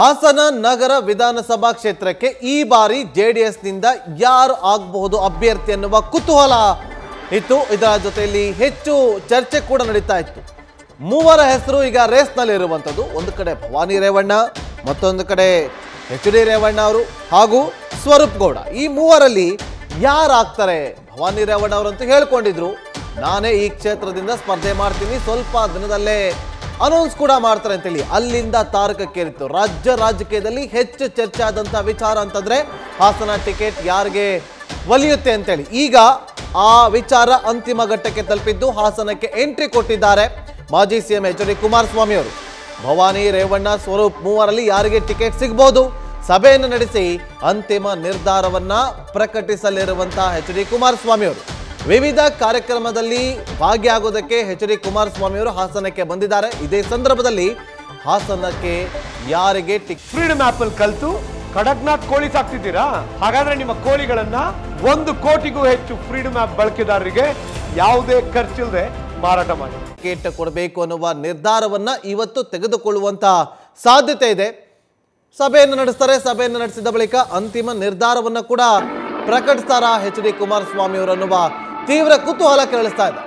ಹಾಸನ ನಗರ ವಿಧಾನಸಭಾ ಕ್ಷೇತ್ರಕ್ಕೆ ಈ ಬಾರಿ ಜೆಡಿಎಸ್ನಿಂದ ಯಾರು ಆಗಬಹುದು ಅಭ್ಯರ್ಥಿ ಎನ್ನುವ ಕುತೂಹಲ ಇತ್ತು ಇದರ ಜೊತೆಯಲ್ಲಿ ಹೆಚ್ಚು ಚರ್ಚೆ ಕೂಡ ನಡೀತಾ ಇತ್ತು ಮೂವರ ಹೆಸರು ಈಗ ರೇಸ್ನಲ್ಲಿ ಇರುವಂಥದ್ದು ಒಂದು ಕಡೆ ಭವಾನಿ ರೇವಣ್ಣ ಮತ್ತೊಂದು ಕಡೆ ಎಚ್ ಡಿ ರೇವಣ್ಣ ಅವರು ಹಾಗೂ ಸ್ವರೂಪ್ ಗೌಡ ಈ ಮೂವರಲ್ಲಿ ಯಾರು ಆಗ್ತಾರೆ ಭವಾನಿ ರೇವಣ್ಣ ಅವರಂತೂ ಹೇಳ್ಕೊಂಡಿದ್ರು ನಾನೇ ಈ ಕ್ಷೇತ್ರದಿಂದ ಸ್ಪರ್ಧೆ ಮಾಡ್ತೀನಿ ಸ್ವಲ್ಪ ದಿನದಲ್ಲೇ ಅನೌನ್ಸ್ ಕೂಡ ಮಾಡ್ತಾರೆ ಅಂತೇಳಿ ಅಲ್ಲಿಂದ ತಾರಕಕ್ಕೇರಿತ್ತು ರಾಜ್ಯ ರಾಜಕೀಯದಲ್ಲಿ ಹೆಚ್ಚು ಚರ್ಚೆ ಆದಂಥ ವಿಚಾರ ಅಂತಂದ್ರೆ ಹಾಸನ ಟಿಕೆಟ್ ಯಾರಿಗೆ ಒಲಿಯುತ್ತೆ ಅಂತೇಳಿ ಈಗ ಆ ವಿಚಾರ ಅಂತಿಮ ಘಟ್ಟಕ್ಕೆ ತಲುಪಿದ್ದು ಹಾಸನಕ್ಕೆ ಎಂಟ್ರಿ ಕೊಟ್ಟಿದ್ದಾರೆ ಮಾಜಿ ಸಿಎಂ ಎಚ್ ಡಿ ಕುಮಾರಸ್ವಾಮಿ ಅವರು ಭವಾನಿ ರೇವಣ್ಣ ಸ್ವರೂಪ್ ಮೂವರಲ್ಲಿ ಯಾರಿಗೆ ಟಿಕೆಟ್ ಸಿಗ್ಬೋದು ಸಭೆಯನ್ನು ನಡೆಸಿ ಅಂತಿಮ ನಿರ್ಧಾರವನ್ನ ಪ್ರಕಟಿಸಲಿರುವಂತಹ ಎಚ್ ಡಿ ಕುಮಾರಸ್ವಾಮಿ ಅವರು ವಿವಿಧ ಕಾರ್ಯಕ್ರಮದಲ್ಲಿ ಭಾಗಿಯಾಗೋದಕ್ಕೆ ಎಚ್ ಡಿ ಕುಮಾರಸ್ವಾಮಿ ಅವರು ಹಾಸನಕ್ಕೆ ಬಂದಿದ್ದಾರೆ ಇದೇ ಸಂದರ್ಭದಲ್ಲಿ ಹಾಸನಕ್ಕೆ ಯಾರಿಗೆ ಟಿಕೆಟ್ ಫ್ರೀಡಮ್ ಆಪ್ ಅಲ್ಲಿ ಕಲ್ತು ಕಡಕ್ನಾಥ್ ಕೋಳಿ ಸಾಕ್ತಿದ್ದೀರಾ ಹಾಗಾದ್ರೆ ನಿಮ್ಮ ಕೋಳಿಗಳನ್ನ ಒಂದು ಕೋಟಿಗೂ ಹೆಚ್ಚು ಫ್ರೀಡಮ್ ಆಪ್ ಬಳಕೆದಾರರಿಗೆ ಯಾವುದೇ ಖರ್ಚಿಲ್ಲದೆ ಮಾರಾಟ ಮಾಡಿ ಟಿಕೆಟ್ ಕೊಡಬೇಕು ಅನ್ನುವ ನಿರ್ಧಾರವನ್ನ ಇವತ್ತು ತೆಗೆದುಕೊಳ್ಳುವಂತ ಸಾಧ್ಯತೆ ಇದೆ ಸಭೆಯನ್ನು ನಡೆಸ್ತಾರೆ ಸಭೆಯನ್ನು ನಡೆಸಿದ ಬಳಿಕ ಅಂತಿಮ ನಿರ್ಧಾರವನ್ನ ಕೂಡ ಪ್ರಕಟಿಸ್ತಾರ ಎಚ್ ಡಿ ಕುಮಾರಸ್ವಾಮಿ ಅವರು ಅನ್ನುವ ತೀವ್ರ ಕುತೂಹಲ ಕೇಳಿಸ್ತಾ ಇದೆ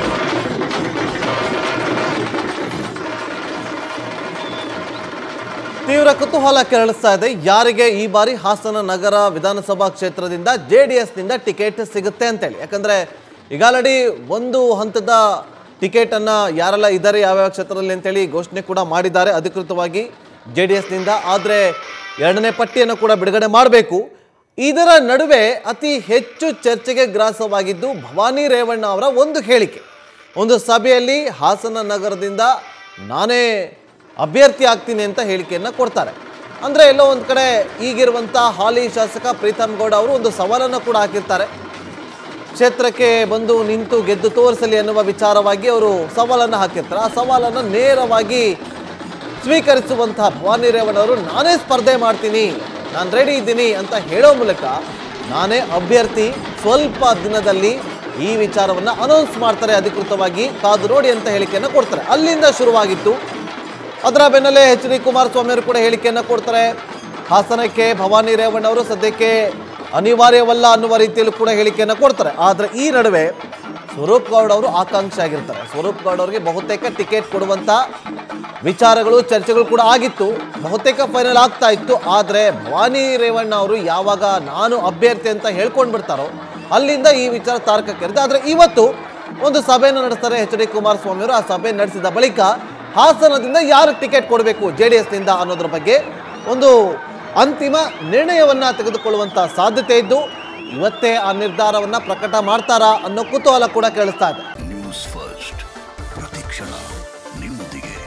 ತೀವ್ರ ಕುತೂಹಲ ಕೆರಳಿಸ್ತಾ ಇದೆ ಯಾರಿಗೆ ಈ ಬಾರಿ ಹಾಸನ ನಗರ ವಿಧಾನಸಭಾ ಕ್ಷೇತ್ರದಿಂದ ಜೆ ಡಿ ಎಸ್ನಿಂದ ಟಿಕೆಟ್ ಸಿಗುತ್ತೆ ಅಂತೇಳಿ ಯಾಕಂದ್ರೆ ಈಗ ಆಲ್ರೆಡಿ ಒಂದು ಹಂತದ ಟಿಕೆಟ್ ಅನ್ನ ಯಾರೆಲ್ಲ ಇದ್ದಾರೆ ಯಾವ್ಯಾವ ಕ್ಷೇತ್ರದಲ್ಲಿ ಅಂತೇಳಿ ಘೋಷಣೆ ಕೂಡ ಮಾಡಿದ್ದಾರೆ ಅಧಿಕೃತವಾಗಿ ಜೆ ಡಿ ಎಸ್ನಿಂದ ಆದರೆ ಎರಡನೇ ಪಟ್ಟಿಯನ್ನು ಕೂಡ ಬಿಡುಗಡೆ ಮಾಡಬೇಕು ಇದರ ನಡುವೆ ಅತಿ ಹೆಚ್ಚು ಚರ್ಚೆಗೆ ಗ್ರಾಸವಾಗಿದ್ದು ಭವಾನಿ ರೇವಣ್ಣ ಅವರ ಒಂದು ಹೇಳಿಕೆ ಒಂದು ಸಭೆಯಲ್ಲಿ ಹಾಸನ ನಗರದಿಂದ ನಾನೇ ಅಭ್ಯರ್ಥಿ ಆಗ್ತೀನಿ ಅಂತ ಹೇಳಿಕೆಯನ್ನು ಕೊಡ್ತಾರೆ ಅಂದರೆ ಎಲ್ಲೋ ಒಂದು ಕಡೆ ಈಗಿರುವಂಥ ಹಾಲಿ ಶಾಸಕ ಪ್ರೀತಮ್ ಗೌಡ ಅವರು ಒಂದು ಸವಾಲನ್ನು ಕೂಡ ಹಾಕಿರ್ತಾರೆ ಕ್ಷೇತ್ರಕ್ಕೆ ಬಂದು ನಿಂತು ಗೆದ್ದು ತೋರಿಸಲಿ ಅನ್ನುವ ವಿಚಾರವಾಗಿ ಅವರು ಸವಾಲನ್ನು ಹಾಕಿರ್ತಾರೆ ಆ ಸವಾಲನ್ನು ನೇರವಾಗಿ ಸ್ವೀಕರಿಸುವಂತಹ ಭವಾನಿ ರೇವಣ್ಣ ಅವರು ನಾನೇ ಸ್ಪರ್ಧೆ ಮಾಡ್ತೀನಿ ನಾನು ರೆಡಿ ಇದ್ದೀನಿ ಅಂತ ಹೇಳೋ ಮೂಲಕ ನಾನೇ ಅಭ್ಯರ್ಥಿ ಸ್ವಲ್ಪ ದಿನದಲ್ಲಿ ಈ ವಿಚಾರವನ್ನು ಅನೌನ್ಸ್ ಮಾಡ್ತಾರೆ ಅಧಿಕೃತವಾಗಿ ಕಾದು ನೋಡಿ ಅಂತ ಹೇಳಿಕೆಯನ್ನು ಕೊಡ್ತಾರೆ ಅಲ್ಲಿಂದ ಶುರುವಾಗಿತ್ತು ಅದರ ಬೆನ್ನಲ್ಲೇ ಎಚ್ ಡಿ ಕುಮಾರಸ್ವಾಮಿ ಅವರು ಕೂಡ ಹೇಳಿಕೆಯನ್ನು ಕೊಡ್ತಾರೆ ಹಾಸನಕ್ಕೆ ಭವಾನಿ ರೇವಣ್ಣ ಅವರು ಸದ್ಯಕ್ಕೆ ಅನಿವಾರ್ಯವಲ್ಲ ಅನ್ನುವ ರೀತಿಯಲ್ಲೂ ಕೂಡ ಹೇಳಿಕೆಯನ್ನು ಕೊಡ್ತಾರೆ ಆದರೆ ಈ ನಡುವೆ ಸ್ವರೂಪ್ ಗೌಡ್ ಅವರು ಆಕಾಂಕ್ಷಿ ಆಗಿರ್ತಾರೆ ಸ್ವರೂಪ್ ಗೌಡ್ ಅವರಿಗೆ ಬಹುತೇಕ ಟಿಕೆಟ್ ಕೊಡುವಂಥ ವಿಚಾರಗಳು ಚರ್ಚೆಗಳು ಕೂಡ ಆಗಿತ್ತು ಬಹುತೇಕ ಫೈನಲ್ ಆಗ್ತಾ ಇತ್ತು ಆದರೆ ಭವಾನಿ ರೇವಣ್ಣ ಅವರು ಯಾವಾಗ ನಾನು ಅಭ್ಯರ್ಥಿ ಅಂತ ಹೇಳ್ಕೊಂಡು ಬಿಡ್ತಾರೋ ಅಲ್ಲಿಂದ ಈ ವಿಚಾರ ತಾರಕಕ್ಕೇರಿದೆ ಆದರೆ ಇವತ್ತು ಒಂದು ಸಭೆಯನ್ನು ನಡೆಸ್ತಾರೆ ಎಚ್ ಡಿ ಕುಮಾರಸ್ವಾಮಿ ಅವರು ಆ ಸಭೆ ನಡೆಸಿದ ಬಳಿಕ ಹಾಸನದಿಂದ ಯಾರು ಟಿಕೆಟ್ ಕೊಡಬೇಕು ಜೆ ಡಿ ಎಸ್ನಿಂದ ಅನ್ನೋದ್ರ ಬಗ್ಗೆ ಒಂದು ಅಂತಿಮ ನಿರ್ಣಯವನ್ನ ತೆಗೆದುಕೊಳ್ಳುವಂತ ಸಾಧ್ಯತೆ ಇದ್ದು ಇವತ್ತೇ ಆ ನಿರ್ಧಾರವನ್ನ ಪ್ರಕಟ ಮಾಡ್ತಾರಾ ಅನ್ನೋ ಕುತೂಹಲ ಕೂಡ ಕೇಳಿಸ್ತಾ ಇದೆ ನ್ಯೂಸ್ ಫಸ್ಟ್ ಪ್ರತಿಕ್ಷಣ ನಿಮ್ಮೊಂದಿಗೆ